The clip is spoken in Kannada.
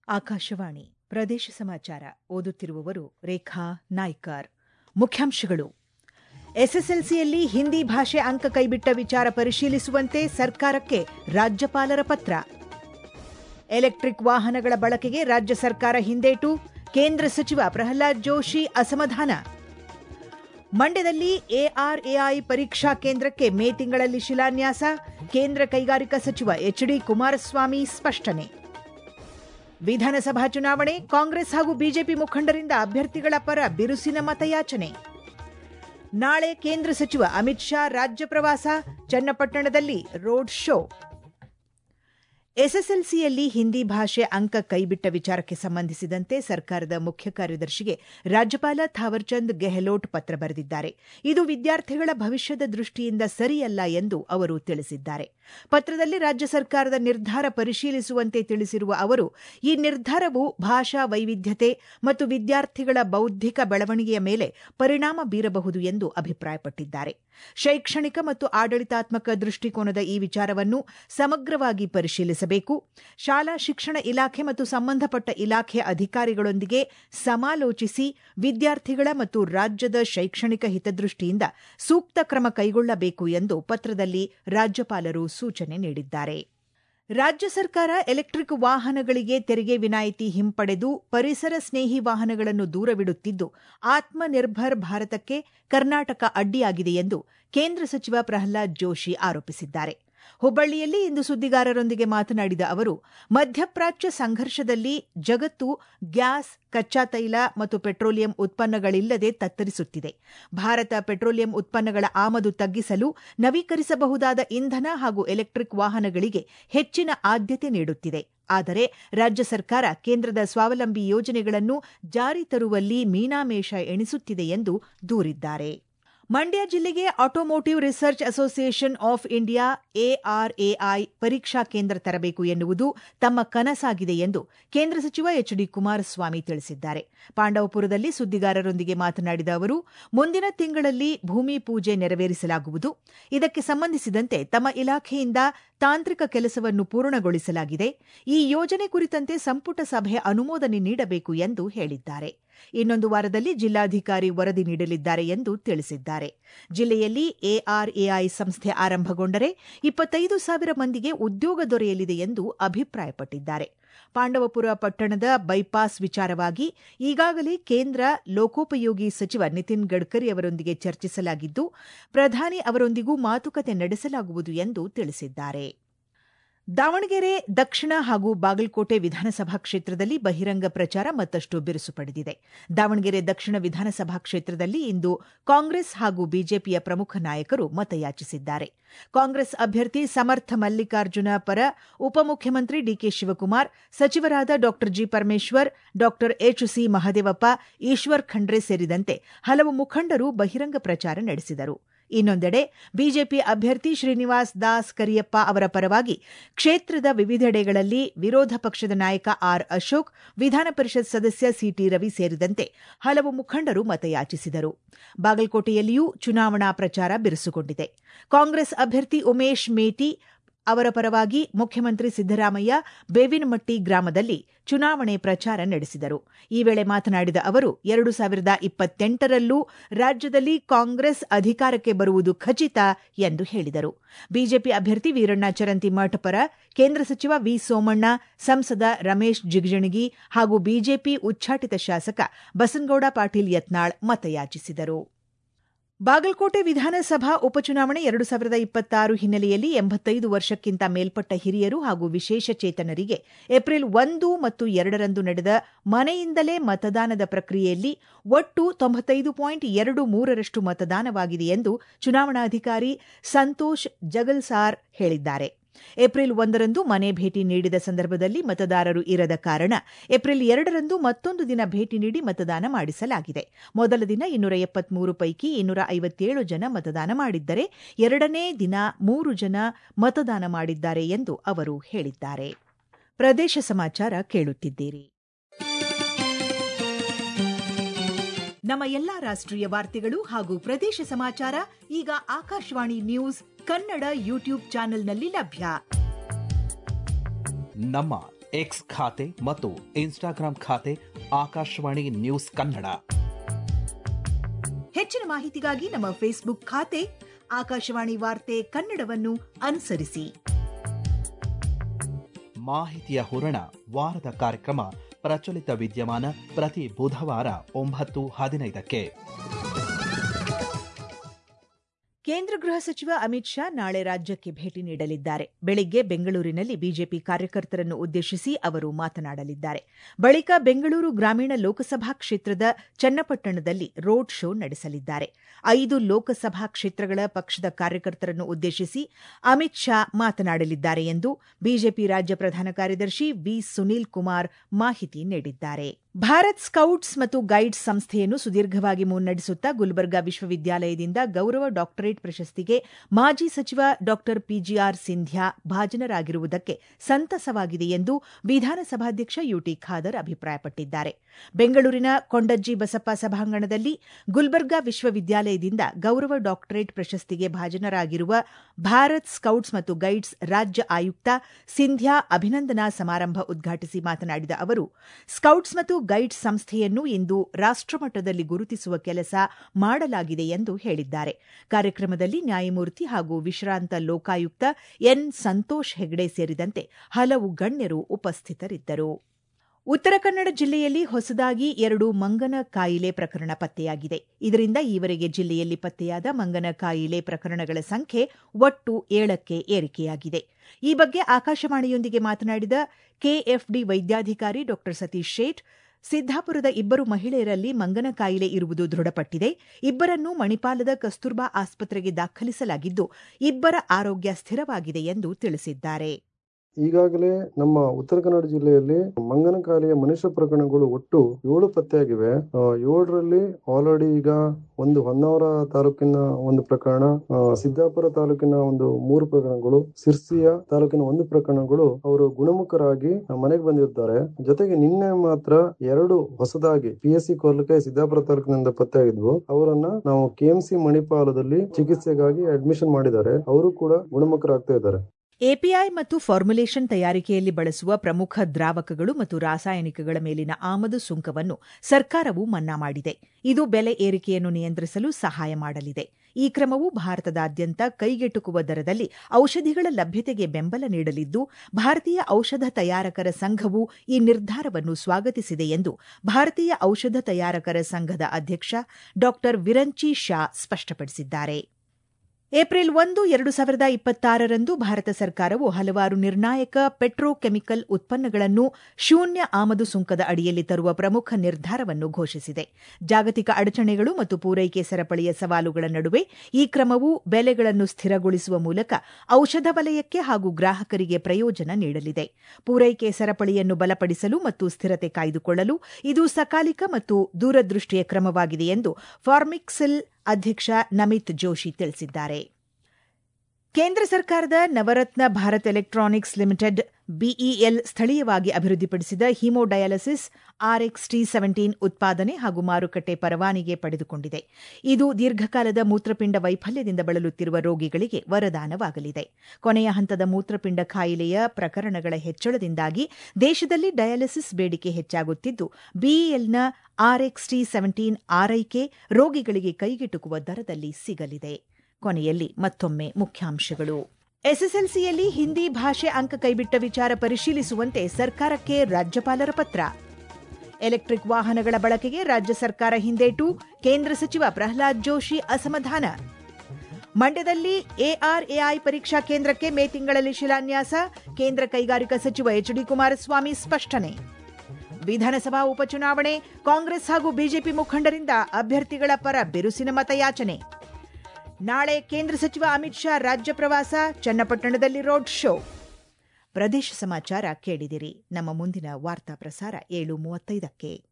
ಆಕಾಶವಾಣಿ ಪ್ರದೇಶ ಸಮಾಚಾರ ಓದುತ್ತಿರುವವರು ರೇಖಾ ನಾಯ್ಕರ್ ಮುಖ್ಯಾಂಶಗಳು ಎಸ್ಎಸ್ಎಲ್ಸಿಯಲ್ಲಿ ಹಿಂದಿ ಭಾಷೆ ಅಂಕ ಕೈಬಿಟ್ಟ ವಿಚಾರ ಪರಿಶೀಲಿಸುವಂತೆ ಸರ್ಕಾರಕ್ಕೆ ರಾಜ್ಯಪಾಲರ ಪತ್ರ ಎಲೆಕ್ಟ್ರಿಕ್ ವಾಹನಗಳ ಬಳಕೆಗೆ ರಾಜ್ಯ ಸರ್ಕಾರ ಹಿಂದೇಟು ಕೇಂದ್ರ ಸಚಿವ ಪ್ರಹ್ಲಾದ್ ಜೋಶಿ ಅಸಮಾಧಾನ ಮಂಡ್ಯದಲ್ಲಿ ಎಆರ್ಎಐ ಪರೀಕ್ಷಾ ಕೇಂದ್ರಕ್ಕೆ ಮೇ ತಿಂಗಳಲ್ಲಿ ಶಿಲಾನ್ಯಾಸ ಕೇಂದ್ರ ಕೈಗಾರಿಕಾ ಸಚಿವ ಎಚ್ಡಿ ಕುಮಾರಸ್ವಾಮಿ ಸ್ಪಷ್ಟನೆ ವಿಧಾನಸಭಾ ಚುನಾವಣೆ ಕಾಂಗ್ರೆಸ್ ಹಾಗೂ ಬಿಜೆಪಿ ಮುಖಂಡರಿಂದ ಅಭ್ಯರ್ಥಿಗಳ ಪರ ಬಿರುಸಿನ ಮತಯಾಚನೆ ನಾಳೆ ಕೇಂದ್ರ ಸಚಿವ ಅಮಿತ್ ಶಾ ರಾಜ್ಯ ಪ್ರವಾಸ ಚನ್ನಪಟ್ಟಣದಲ್ಲಿ ರೋಡ್ ಶೋ ಎಸ್ಎಸ್ಎಲ್ಸಿಯಲ್ಲಿ ಹಿಂದಿ ಭಾಷೆ ಅಂಕ ಕೈಬಿಟ್ಟ ವಿಚಾರಕ್ಕೆ ಸಂಬಂಧಿಸಿದಂತೆ ಸರ್ಕಾರದ ಮುಖ್ಯ ಕಾರ್ಯದರ್ಶಿಗೆ ರಾಜ್ಯಪಾಲ ಥಾವರ್ಚಂದ್ ಗೆಹ್ಲೋಟ್ ಪತ್ರ ಬರೆದಿದ್ದಾರೆ ಇದು ವಿದ್ಯಾರ್ಥಿಗಳ ಭವಿಷ್ಯದ ದೃಷ್ಟಿಯಿಂದ ಸರಿಯಲ್ಲ ಎಂದು ಅವರು ತಿಳಿಸಿದ್ದಾರೆ ಪತ್ರದಲ್ಲಿ ರಾಜ್ಯ ಸರ್ಕಾರದ ನಿರ್ಧಾರ ಪರಿಶೀಲಿಸುವಂತೆ ತಿಳಿಸಿರುವ ಅವರು ಈ ನಿರ್ಧಾರವು ಭಾಷಾ ವೈವಿಧ್ಯತೆ ಮತ್ತು ವಿದ್ಯಾರ್ಥಿಗಳ ಬೌದ್ಧಿಕ ಬೆಳವಣಿಗೆಯ ಮೇಲೆ ಪರಿಣಾಮ ಬೀರಬಹುದು ಎಂದು ಅಭಿಪ್ರಾಯಪಟ್ಟಿದ್ದಾರೆ ಶೈಕ್ಷಣಿಕ ಮತ್ತು ಆಡಳಿತಾತ್ಮಕ ದೃಷ್ಟಿಕೋನದ ಈ ವಿಚಾರವನ್ನು ಸಮಗ್ರವಾಗಿ ಪರಿಶೀಲಿಸಬೇಕು ಶಾಲಾ ಶಿಕ್ಷಣ ಇಲಾಖೆ ಮತ್ತು ಸಂಬಂಧಪಟ್ಟ ಇಲಾಖೆಯ ಅಧಿಕಾರಿಗಳೊಂದಿಗೆ ಸಮಾಲೋಚಿಸಿ ವಿದ್ಯಾರ್ಥಿಗಳ ಮತ್ತು ರಾಜ್ಯದ ಶೈಕ್ಷಣಿಕ ಹಿತದೃಷ್ಟಿಯಿಂದ ಸೂಕ್ತ ಕ್ರಮ ಕೈಗೊಳ್ಳಬೇಕು ಎಂದು ಪತ್ರದಲ್ಲಿ ರಾಜ್ಯಪಾಲರು ಸೂಚನೆ ನೀಡಿದ್ದಾರೆ ರಾಜ್ಯ ಸರ್ಕಾರ ಎಲೆಕ್ಟ್ರಿಕ್ ವಾಹನಗಳಿಗೆ ತೆರಿಗೆ ವಿನಾಯಿತಿ ಹಿಂಪಡೆದು ಪರಿಸರ ಸ್ನೇಹಿ ವಾಹನಗಳನ್ನು ದೂರವಿಡುತ್ತಿದ್ದು ಆತ್ಮನಿರ್ಭರ್ ಭಾರತಕ್ಕೆ ಕರ್ನಾಟಕ ಅಡ್ಡಿಯಾಗಿದೆ ಎಂದು ಕೇಂದ್ರ ಸಚಿವ ಪ್ರಹ್ಲಾದ್ ಜೋಶಿ ಆರೋಪಿಸಿದ್ದಾರೆ ಹುಬ್ಬಳ್ಳಿಯಲ್ಲಿ ಇಂದು ಸುದ್ದಿಗಾರರೊಂದಿಗೆ ಮಾತನಾಡಿದ ಅವರು ಮಧ್ಯಪ್ರಾಚ್ಯ ಸಂಘರ್ಷದಲ್ಲಿ ಜಗತ್ತು ಗ್ಯಾಸ್ ಕಚ್ಚಾ ತೈಲ ಮತ್ತು ಪೆಟ್ರೋಲಿಯಂ ಉತ್ಪನ್ನಗಳಿಲ್ಲದೆ ತತ್ತರಿಸುತ್ತಿದೆ ಭಾರತ ಪೆಟ್ರೋಲಿಯಂ ಉತ್ಪನ್ನಗಳ ಆಮದು ತಗ್ಗಿಸಲು ನವೀಕರಿಸಬಹುದಾದ ಇಂಧನ ಹಾಗೂ ಎಲೆಕ್ಟ್ರಿಕ್ ವಾಹನಗಳಿಗೆ ಹೆಚ್ಚಿನ ಆದ್ಯತೆ ನೀಡುತ್ತಿದೆ ಆದರೆ ರಾಜ್ಯ ಸರ್ಕಾರ ಕೇಂದ್ರದ ಸ್ವಾವಲಂಬಿ ಯೋಜನೆಗಳನ್ನು ಜಾರಿ ತರುವಲ್ಲಿ ಮೀನಾಮೇಷ ಎಣಿಸುತ್ತಿದೆ ಎಂದು ದೂರಿದ್ದಾರೆ ಮಂಡ್ಯ ಜಿಲ್ಲೆಗೆ automotive research association of India A R A I ಪರೀಕ್ಷಾ ಕೇಂದ್ರ ತರಬೇಕು ಎನ್ನುವುದು ತಮ್ಮ ಕನಸಾಗಿದೆ ಎಂದು ಕೇಂದ್ರ ಸಚಿವ ಎಚ್ ಡಿ ಕುಮಾರಸ್ವಾಮಿ ತಿಳಿಸಿದ್ದಾರೆ ಪಾಂಡವಪುರದಲ್ಲಿ ಸುದ್ದಿಗಾರರೊಂದಿಗೆ ಮಾತನಾಡಿದ ಅವರು ಮುಂದಿನ ತಿಂಗಳಲ್ಲಿ ಭೂಮಿ ಪೂಜೆ ನೆರವೇರಿಸಲಾಗುವುದು ಇದಕ್ಕೆ ಸಂಬಂಧಿಸಿದಂತೆ ತಮ್ಮ ಇಲಾಖೆಯಿಂದ ತಾಂತ್ರಿಕ ಕೆಲಸವನ್ನು ಪೂರ್ಣಗೊಳಿಸಲಾಗಿದೆ ಈ ಯೋಜನೆ ಕುರಿತಂತೆ ಸಂಪುಟ ಸಭೆ ಅನುಮೋದನೆ ನೀಡಬೇಕು ಎಂದು ಹೇಳಿದ್ದಾರೆ ಇನ್ನೊಂದು ವಾರದಲ್ಲಿ ಜಿಲ್ಲಾಧಿಕಾರಿ ವರದಿ ನೀಡಲಿದ್ದಾರೆ ಎಂದು ತಿಳಿಸಿದ್ದಾರೆ ಜಿಲ್ಲೆಯಲ್ಲಿ ಎಆರ್ಎಐ ಸಂಸ್ಥೆ ಆರಂಭಗೊಂಡರೆ ಇಪ್ಪತ್ತೈದು ಸಾವಿರ ಮಂದಿಗೆ ಉದ್ಯೋಗ ದೊರೆಯಲಿದೆ ಎಂದು ಅಭಿಪ್ರಾಯಪಟ್ಟಿದ್ದಾರೆ ಪಾಂಡವಪುರ ಪಟ್ಟಣದ ಬೈಪಾಸ್ ವಿಚಾರವಾಗಿ ಈಗಾಗಲೇ ಕೇಂದ್ರ ಲೋಕೋಪಯೋಗಿ ಸಚಿವ ನಿತಿನ್ ಗಡ್ಕರಿ ಅವರೊಂದಿಗೆ ಚರ್ಚಿಸಲಾಗಿದ್ದು ಪ್ರಧಾನಿ ಅವರೊಂದಿಗೂ ಮಾತುಕತೆ ನಡೆಸಲಾಗುವುದು ಎಂದು ತಿಳಿಸಿದ್ದಾರೆ ದಾವಣಗೆರೆ ದಕ್ಷಿಣ ಹಾಗೂ ಬಾಗಲಕೋಟೆ ವಿಧಾನಸಭಾ ಕ್ಷೇತ್ರದಲ್ಲಿ ಬಹಿರಂಗ ಪ್ರಚಾರ ಮತ್ತಷ್ಟು ಬಿರುಸು ಪಡೆದಿದೆ ದಾವಣಗೆರೆ ದಕ್ಷಿಣ ವಿಧಾನಸಭಾ ಕ್ಷೇತ್ರದಲ್ಲಿ ಇಂದು ಕಾಂಗ್ರೆಸ್ ಹಾಗೂ ಬಿಜೆಪಿಯ ಪ್ರಮುಖ ನಾಯಕರು ಮತಯಾಚಿಸಿದ್ದಾರೆ ಕಾಂಗ್ರೆಸ್ ಅಭ್ಯರ್ಥಿ ಸಮರ್ಥ ಮಲ್ಲಿಕಾರ್ಜುನ ಪರ ಉಪಮುಖ್ಯಮಂತ್ರಿ ಡಿಕೆ ಶಿವಕುಮಾರ್ ಸಚಿವರಾದ ಡಾ ಜಿ ಪರಮೇಶ್ವರ್ ಡಾ ಎಚ್ ಸಿ ಮಹದೇವಪ್ಪ ಈಶ್ವರ್ ಖಂಡ್ರೆ ಸೇರಿದಂತೆ ಹಲವು ಮುಖಂಡರು ಬಹಿರಂಗ ಪ್ರಚಾರ ನಡೆಸಿದರು ಇನ್ನೊಂದೆಡೆ ಬಿಜೆಪಿ ಅಭ್ಯರ್ಥಿ ಶ್ರೀನಿವಾಸ್ ದಾಸ್ ಕರಿಯಪ್ಪ ಅವರ ಪರವಾಗಿ ಕ್ಷೇತ್ರದ ವಿವಿಧೆಡೆಗಳಲ್ಲಿ ವಿರೋಧ ಪಕ್ಷದ ನಾಯಕ ಆರ್ ಅಶೋಕ್ ವಿಧಾನ ಪರಿಷತ್ ಸದಸ್ಯ ಸಿಟಿ ರವಿ ಸೇರಿದಂತೆ ಹಲವು ಮುಖಂಡರು ಮತಯಾಚಿಸಿದರು ಬಾಗಲಕೋಟೆಯಲ್ಲಿಯೂ ಚುನಾವಣಾ ಪ್ರಚಾರ ಬಿರುಸುಗೊಂಡಿದೆ ಕಾಂಗ್ರೆಸ್ ಅಭ್ಯರ್ಥಿ ಉಮೇಶ್ ಮೇಟಿ ಅವರ ಪರವಾಗಿ ಮುಖ್ಯಮಂತ್ರಿ ಸಿದ್ದರಾಮಯ್ಯ ಬೇವಿನಮಟ್ಟಿ ಗ್ರಾಮದಲ್ಲಿ ಚುನಾವಣೆ ಪ್ರಚಾರ ನಡೆಸಿದರು ಈ ವೇಳೆ ಮಾತನಾಡಿದ ಅವರು ಎರಡು ಸಾವಿರದ ಇಪ್ಪತ್ತೆಂಟರಲ್ಲೂ ರಾಜ್ಯದಲ್ಲಿ ಕಾಂಗ್ರೆಸ್ ಅಧಿಕಾರಕ್ಕೆ ಬರುವುದು ಖಚಿತ ಎಂದು ಹೇಳಿದರು ಬಿಜೆಪಿ ಅಭ್ಯರ್ಥಿ ವೀರಣ್ಣ ಚರಂತಿಮಠ್ ಪರ ಕೇಂದ್ರ ಸಚಿವ ವಿ ಸೋಮಣ್ಣ ಸಂಸದ ರಮೇಶ್ ಜಿಗಜಿಣಗಿ ಹಾಗೂ ಬಿಜೆಪಿ ಉಚ್ಚಾಟಿತ ಶಾಸಕ ಬಸನಗೌಡ ಪಾಟೀಲ್ ಯತ್ನಾಳ್ ಮತಯಾಚಿಸಿದರು ಬಾಗಲಕೋಟೆ ವಿಧಾನಸಭಾ ಉಪಚುನಾವಣೆ ಎರಡು ಸಾವಿರದ ಇಪ್ಪತ್ತಾರು ಹಿನ್ನೆಲೆಯಲ್ಲಿ ಎಂಬತ್ತೈದು ವರ್ಷಕ್ಕಿಂತ ಮೇಲ್ಪಟ್ಟ ಹಿರಿಯರು ಹಾಗೂ ವಿಶೇಷ ಚೇತನರಿಗೆ ಏಪ್ರಿಲ್ ಒಂದು ಮತ್ತು ಎರಡರಂದು ನಡೆದ ಮನೆಯಿಂದಲೇ ಮತದಾನದ ಪ್ರಕ್ರಿಯೆಯಲ್ಲಿ ಒಟ್ಟು ತೊಂಬತ್ತೈದು ಪಾಯಿಂಟ್ ಎರಡು ಮೂರರಷ್ಟು ಮತದಾನವಾಗಿದೆ ಎಂದು ಚುನಾವಣಾಧಿಕಾರಿ ಸಂತೋಷ್ ಜಗಲ್ಸಾರ್ ಹೇಳಿದ್ದಾರೆ ಏಪ್ರಿಲ್ ಒಂದರಂದು ಮನೆ ಭೇಟಿ ನೀಡಿದ ಸಂದರ್ಭದಲ್ಲಿ ಮತದಾರರು ಇರದ ಕಾರಣ ಏಪ್ರಿಲ್ ಎರಡರಂದು ಮತ್ತೊಂದು ದಿನ ಭೇಟಿ ನೀಡಿ ಮತದಾನ ಮಾಡಿಸಲಾಗಿದೆ ಮೊದಲ ದಿನ ಇನ್ನೂರ ಎಪ್ಪತ್ಮೂರು ಪೈಕಿ ಇನ್ನೂರ ಐವತ್ತೇಳು ಜನ ಮತದಾನ ಮಾಡಿದ್ದರೆ ಎರಡನೇ ದಿನ ಮೂರು ಜನ ಮತದಾನ ಮಾಡಿದ್ದಾರೆ ಎಂದು ಅವರು ಹೇಳಿದ್ದಾರೆ ಪ್ರದೇಶ ಸಮಾಚಾರ ಕೇಳುತ್ತಿದ್ದೀರಿ ನಮ್ಮ ಎಲ್ಲಾ ರಾಷ್ಟ್ರೀಯ ವಾರ್ತೆಗಳು ಹಾಗೂ ಪ್ರದೇಶ ಸಮಾಚಾರ ಈಗ ಆಕಾಶವಾಣಿ ನ್ಯೂಸ್ ಕನ್ನಡ ಯೂಟ್ಯೂಬ್ ಚಾನೆಲ್ನಲ್ಲಿ ಲಭ್ಯ ನಮ್ಮ ಎಕ್ಸ್ ಖಾತೆ ಮತ್ತು ಇನ್ಸ್ಟಾಗ್ರಾಂ ಖಾತೆ ಆಕಾಶವಾಣಿ ನ್ಯೂಸ್ ಕನ್ನಡ ಹೆಚ್ಚಿನ ಮಾಹಿತಿಗಾಗಿ ನಮ್ಮ ಫೇಸ್ಬುಕ್ ಖಾತೆ ಆಕಾಶವಾಣಿ ವಾರ್ತೆ ಕನ್ನಡವನ್ನು ಅನುಸರಿಸಿ ಮಾಹಿತಿಯ ಹೂರಣ ವಾರದ ಕಾರ್ಯಕ್ರಮ ಪ್ರಚಲಿತ ವಿದ್ಯಮಾನ ಪ್ರತಿ ಬುಧವಾರ ಒಂಬತ್ತು ಹದಿನೈದಕ್ಕೆ ಕೇಂದ್ರ ಗೃಹ ಸಚಿವ ಅಮಿತ್ ಶಾ ನಾಳೆ ರಾಜ್ಯಕ್ಕೆ ಭೇಟಿ ನೀಡಲಿದ್ದಾರೆ ಬೆಳಿಗ್ಗೆ ಬೆಂಗಳೂರಿನಲ್ಲಿ ಬಿಜೆಪಿ ಕಾರ್ಯಕರ್ತರನ್ನು ಉದ್ದೇಶಿಸಿ ಅವರು ಮಾತನಾಡಲಿದ್ದಾರೆ ಬಳಿಕ ಬೆಂಗಳೂರು ಗ್ರಾಮೀಣ ಲೋಕಸಭಾ ಕ್ಷೇತ್ರದ ಚನ್ನಪಟ್ಟಣದಲ್ಲಿ ರೋಡ್ ಶೋ ನಡೆಸಲಿದ್ದಾರೆ ಐದು ಲೋಕಸಭಾ ಕ್ಷೇತ್ರಗಳ ಪಕ್ಷದ ಕಾರ್ಯಕರ್ತರನ್ನು ಉದ್ದೇಶಿಸಿ ಅಮಿತ್ ಶಾ ಮಾತನಾಡಲಿದ್ದಾರೆ ಎಂದು ಬಿಜೆಪಿ ರಾಜ್ಯ ಪ್ರಧಾನ ಕಾರ್ಯದರ್ಶಿ ವಿ ಸುನೀಲ್ ಕುಮಾರ್ ಮಾಹಿತಿ ನೀಡಿದ್ದಾರೆ ಭಾರತ್ ಸ್ಕೌಟ್ಸ್ ಮತ್ತು ಗೈಡ್ಸ್ ಸಂಸ್ಥೆಯನ್ನು ಸುದೀರ್ಘವಾಗಿ ಮುನ್ನಡೆಸುತ್ತಾ ಗುಲ್ಬರ್ಗಾ ವಿಶ್ವವಿದ್ಯಾಲಯದಿಂದ ಗೌರವ ಡಾಕ್ಟರೇಟ್ ಪ್ರಶಸ್ತಿಗೆ ಮಾಜಿ ಸಚಿವ ಡಾ ಪಿಜಿಆರ್ ಸಿಂಧ್ಯಾ ಭಾಜನರಾಗಿರುವುದಕ್ಕೆ ಸಂತಸವಾಗಿದೆ ಎಂದು ವಿಧಾನಸಭಾಧ್ಯಕ್ಷ ಯುಟಿ ಖಾದರ್ ಅಭಿಪ್ರಾಯಪಟ್ಟಿದ್ದಾರೆ ಬೆಂಗಳೂರಿನ ಕೊಂಡಜ್ಜಿ ಬಸಪ್ಪ ಸಭಾಂಗಣದಲ್ಲಿ ಗುಲ್ಬರ್ಗಾ ವಿಶ್ವವಿದ್ಯಾಲಯದಿಂದ ಗೌರವ ಡಾಕ್ಟರೇಟ್ ಪ್ರಶಸ್ತಿಗೆ ಭಾಜನರಾಗಿರುವ ಭಾರತ್ ಸ್ಕೌಟ್ಸ್ ಮತ್ತು ಗೈಡ್ಸ್ ರಾಜ್ಯ ಆಯುಕ್ತ ಸಿಂಧ್ಯಾ ಅಭಿನಂದನಾ ಸಮಾರಂಭ ಉದ್ಘಾಟಿಸಿ ಮಾತನಾಡಿದ ಅವರು ಸ್ಕೌಟ್ಸ್ ಮತ್ತು ಗೈಡ್ಸ್ ಸಂಸ್ಥೆಯನ್ನು ಇಂದು ರಾಷ್ಟಮಟ್ಟದಲ್ಲಿ ಗುರುತಿಸುವ ಕೆಲಸ ಮಾಡಲಾಗಿದೆ ಎಂದು ಹೇಳಿದ್ದಾರೆ ಕಾರ್ಯಕ್ರಮದಲ್ಲಿ ನ್ಯಾಯಮೂರ್ತಿ ಹಾಗೂ ವಿಶ್ರಾಂತ ಲೋಕಾಯುಕ್ತ ಎನ್ ಸಂತೋಷ್ ಹೆಗ್ಡೆ ಸೇರಿದಂತೆ ಹಲವು ಗಣ್ಯರು ಉಪಸ್ಥಿತರಿದ್ದರು ಉತ್ತರ ಕನ್ನಡ ಜಿಲ್ಲೆಯಲ್ಲಿ ಹೊಸದಾಗಿ ಎರಡು ಮಂಗನ ಕಾಯಿಲೆ ಪ್ರಕರಣ ಪತ್ತೆಯಾಗಿದೆ ಇದರಿಂದ ಈವರೆಗೆ ಜಿಲ್ಲೆಯಲ್ಲಿ ಪತ್ತೆಯಾದ ಮಂಗನ ಕಾಯಿಲೆ ಪ್ರಕರಣಗಳ ಸಂಖ್ಯೆ ಒಟ್ಟು ಏಳಕ್ಕೆ ಏರಿಕೆಯಾಗಿದೆ ಈ ಬಗ್ಗೆ ಆಕಾಶವಾಣಿಯೊಂದಿಗೆ ಮಾತನಾಡಿದ ಕೆಎಫ್ಡಿ ವೈದ್ಯಾಧಿಕಾರಿ ಡಾ ಸತೀಶ್ ಶೇಠ್ ಸಿದ್ದಾಪುರದ ಇಬ್ಬರು ಮಹಿಳೆಯರಲ್ಲಿ ಮಂಗನ ಕಾಯಿಲೆ ಇರುವುದು ದೃಢಪಟ್ಟಿದೆ ಇಬ್ಬರನ್ನು ಮಣಿಪಾಲದ ಕಸ್ತೂರ್ಬಾ ಆಸ್ಪತ್ರೆಗೆ ದಾಖಲಿಸಲಾಗಿದ್ದು ಇಬ್ಬರ ಆರೋಗ್ಯ ಸ್ಥಿರವಾಗಿದೆ ಎಂದು ತಿಳಿಸಿದ್ದಾರೆ ಈಗಾಗಲೇ ನಮ್ಮ ಉತ್ತರ ಕನ್ನಡ ಜಿಲ್ಲೆಯಲ್ಲಿ ಮಂಗನ ಕಾಯಿಲೆಯ ಮನುಷ್ಯ ಪ್ರಕರಣಗಳು ಒಟ್ಟು ಏಳು ಪತ್ತೆಯಾಗಿವೆ ಏಳರಲ್ಲಿ ಆಲ್ರೆಡಿ ಈಗ ಒಂದು ಹೊನ್ನಾವರ ತಾಲೂಕಿನ ಒಂದು ಪ್ರಕರಣ ಸಿದ್ದಾಪುರ ತಾಲೂಕಿನ ಒಂದು ಮೂರು ಪ್ರಕರಣಗಳು ಸಿರ್ಸಿಯ ತಾಲೂಕಿನ ಒಂದು ಪ್ರಕರಣಗಳು ಅವರು ಗುಣಮುಖರಾಗಿ ಮನೆಗೆ ಬಂದಿರ್ತಾರೆ ಜೊತೆಗೆ ನಿನ್ನೆ ಮಾತ್ರ ಎರಡು ಹೊಸದಾಗಿ P S C Korlakai Siddapura ತಾಲೂಕಿನಿಂದ ಪತ್ತೆಯಾಗಿದ್ವು ಅವರನ್ನ ನಾವು ಕೆಎಂಸಿ ಮಣಿಪಾಲದಲ್ಲಿ ಚಿಕಿತ್ಸೆಗಾಗಿ ಅಡ್ಮಿಷನ್ ಮಾಡಿದ್ದಾರೆ ಅವರು ಕೂಡ ಗುಣಮುಖರಾಗ್ತಾ ಇದ್ದಾರೆ ಎಪಿಐ ಮತ್ತು ಫಾರ್ಮುಲೇಷನ್ ತಯಾರಿಕೆಯಲ್ಲಿ ಬಳಸುವ ಪ್ರಮುಖ ದ್ರಾವಕಗಳು ಮತ್ತು ರಾಸಾಯನಿಕಗಳ ಮೇಲಿನ ಆಮದು ಸುಂಕವನ್ನು ಸರ್ಕಾರವು ಮನ್ನಾ ಮಾಡಿದೆ ಇದು ಬೆಲೆ ಏರಿಕೆಯನ್ನು ನಿಯಂತ್ರಿಸಲು ಸಹಾಯ ಮಾಡಲಿದೆ ಈ ಕ್ರಮವು ಭಾರತದಾದ್ಯಂತ ಕೈಗೆಟುಕುವ ದರದಲ್ಲಿ ಔಷಧಿಗಳ ಲಭ್ಯತೆಗೆ ಬೆಂಬಲ ನೀಡಲಿದ್ದು ಭಾರತೀಯ ಔಷಧ ತಯಾರಕರ ಸಂಘವು ಈ ನಿರ್ಧಾರವನ್ನು ಸ್ವಾಗತಿಸಿದೆ ಎಂದು ಭಾರತೀಯ ಔಷಧ ತಯಾರಕರ ಸಂಘದ ಅಧ್ಯಕ್ಷ ಡಾ ವಿರಂಚಿ ಶಾ ಸ್ಪಷ್ಟಪಡಿಸಿದ್ದಾರೆ ಏಪ್ರಿಲ್ ಒಂದು ಎರಡು ಸಾವಿರದ ಇಪ್ಪತ್ತಾರರಂದು ಭಾರತ ಸರ್ಕಾರವು ಹಲವಾರು ನಿರ್ಣಾಯಕ ಪೆಟ್ರೋಕೆಮಿಕಲ್ ಉತ್ಪನ್ನಗಳನ್ನು ಶೂನ್ಯ ಆಮದು ಸುಂಕದ ಅಡಿಯಲ್ಲಿ ತರುವ ಪ್ರಮುಖ ನಿರ್ಧಾರವನ್ನು ಘೋಷಿಸಿದೆ ಜಾಗತಿಕ ಅಡಚಣೆಗಳು ಮತ್ತು ಪೂರೈಕೆ ಸರಪಳಿಯ ಸವಾಲುಗಳ ನಡುವೆ ಈ ಕ್ರಮವು ಬೆಲೆಗಳನ್ನು ಸ್ಥಿರಗೊಳಿಸುವ ಮೂಲಕ ಔಷಧ ವಲಯಕ್ಕೆ ಹಾಗೂ ಗ್ರಾಹಕರಿಗೆ ಪ್ರಯೋಜನ ನೀಡಲಿದೆ ಪೂರೈಕೆ ಸರಪಳಿಯನ್ನು ಬಲಪಡಿಸಲು ಮತ್ತು ಸ್ಥಿರತೆ ಕಾಯ್ದುಕೊಳ್ಳಲು ಇದು ಸಕಾಲಿಕ ಮತ್ತು ದೂರದೃಷ್ಟಿಯ ಕ್ರಮವಾಗಿದೆ ಎಂದು ಫಾರ್ಮಿಕ್ಸಿಲ್ ಅಧ್ಯಕ್ಷ ನಮಿತ್ ಜೋಶಿ ತಿಳಿಸಿದ್ದಾರೆ ಕೇಂದ್ರ ಸರ್ಕಾರದ Navratna Bharat electronics limited B E L ಸ್ಥಳೀಯವಾಗಿ ಅಭಿವೃದ್ಧಿಪಡಿಸಿದ ಹಿಮೋಡಯಾಲಿಸಿಸ್ ಆರ್ಎಕ್ಸ್ ಟಿ ಸೆವೆಂಟೀನ್ ಉತ್ಪಾದನೆ ಹಾಗೂ ಮಾರುಕಟ್ಟೆ ಪರವಾನಿಗೆ ಪಡೆದುಕೊಂಡಿದೆ ಇದು ದೀರ್ಘಕಾಲದ ಮೂತ್ರಪಿಂಡ ವೈಫಲ್ಯದಿಂದ ಬಳಲುತ್ತಿರುವ ರೋಗಿಗಳಿಗೆ ವರದಾನವಾಗಲಿದೆ ಕೊನೆಯ ಹಂತದ ಮೂತ್ರಪಿಂಡ ಕಾಯಿಲೆಯ ಪ್ರಕರಣಗಳ ಹೆಚ್ಚಳದಿಂದಾಗಿ ದೇಶದಲ್ಲಿ ಡಯಾಲಿಸಿಸ್ ಬೇಡಿಕೆ ಹೆಚ್ಚಾಗುತ್ತಿದ್ದು ಬಿಇಎಲ್ನ ಆರ್ಎಕ್ಸ್ ಟಿ ಸೆವೆಂಟೀನ್ ಆರೈಕೆ ರೋಗಿಗಳಿಗೆ ಕೈಗೆಟುಕುವ ದರದಲ್ಲಿ ಸಿಗಲಿದೆ ಕೊನೆಯಲ್ಲಿ ಮತ್ತೊಮ್ಮೆ ಮುಖ್ಯಾಂಶಗಳು ಎಸ್ಎಸ್ಎಲ್ಸಿಯಲ್ಲಿ ಹಿಂದಿ ಭಾಷೆ ಅಂಕ ಕೈಬಿಟ್ಟ ವಿಚಾರ ಪರಿಶೀಲಿಸುವಂತೆ ಸರ್ಕಾರಕ್ಕೆ ರಾಜ್ಯಪಾಲರ ಪತ್ರ ಎಲೆಕ್ಟ್ರಿಕ್ ವಾಹನಗಳ ಬಳಕೆಗೆ ರಾಜ್ಯ ಸರ್ಕಾರ ಹಿಂದೇಟು ಕೇಂದ್ರ ಸಚಿವ ಪ್ರಹ್ಲಾದ್ ಜೋಶಿ ಅಸಮಾಧಾನ ಮಂಡ್ಯದಲ್ಲಿ ಎಆರ್ಎಐ ಪರೀಕ್ಷಾ ಕೇಂದ್ರಕ್ಕೆ ಮೇ ತಿಂಗಳಲ್ಲಿ ಶಿಲಾನ್ಯಾಸ ಕೇಂದ್ರ ಕೈಗಾರಿಕಾ ಸಚಿವ ಎಚ್ ಡಿ ಕುಮಾರಸ್ವಾಮಿ ಸ್ಪಷ್ಟನೆ ವಿಧಾನಸಭಾ ಉಪಚುನಾವಣೆ ಕಾಂಗ್ರೆಸ್ ಹಾಗೂ ಬಿಜೆಪಿ ಮುಖಂಡರಿಂದ ಅಭ್ಯರ್ಥಿಗಳ ಪರ ಬಿರುಸಿನ ಮತಯಾಚನೆ ನಾಳೆ ಕೇಂದ್ರ ಸಚಿವ ಅಮಿತ್ ಶಾ ರಾಜ್ಯ ಪ್ರವಾಸ ಚನ್ನಪಟ್ಟಣದಲ್ಲಿ ರೋಡ್ ಶೋ ಪ್ರದೇಶ ಸಮಾಚಾರ ಕೇಳಿದಿರಿ ನಮ್ಮ ಮುಂದಿನ ವಾರ್ತಾ ಪ್ರಸಾರ ಏಳು ಮೂವತ್ತೈದಕ್ಕೆ